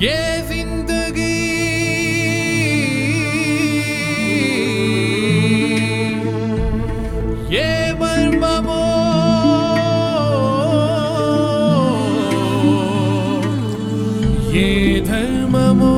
ఏ జిందగీ ఏ మర్మమో ఏ ధర్మమో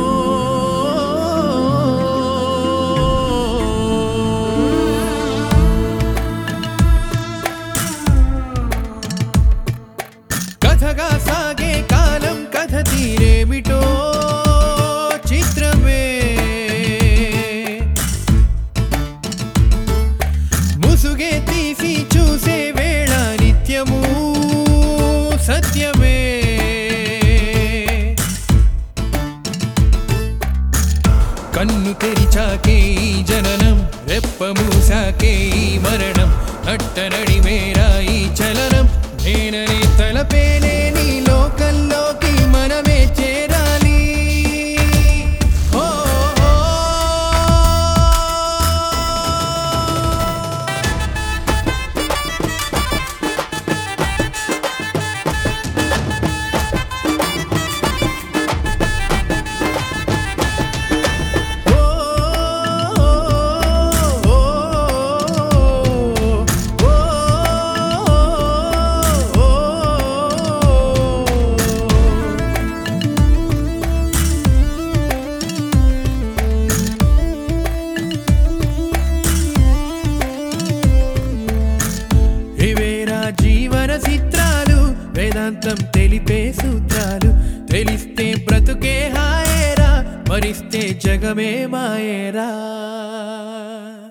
కథగా సాగే కాలం కథ తీరేమిటో చిత్రమే ముసుగే తీసి చూసే వేళ నిత్యము సత్యమే కన్ను తెరిచాకే ఈ జననం రెప్ప మూసాకే ఈ మరణం నట్టనడి మేరా ఈ చలనం నేననే తలపేనే నీ లోకంలోకి మనమే చేరాలి ఓ, ఓ, ఓ. ఇవేరా జీవన చిత్రాలు వేదాంతం తెలిపే సూత్రాలు తెలిస్తే బ్రతుకే హాయేరా మరిస్తే జగమే మాయేరా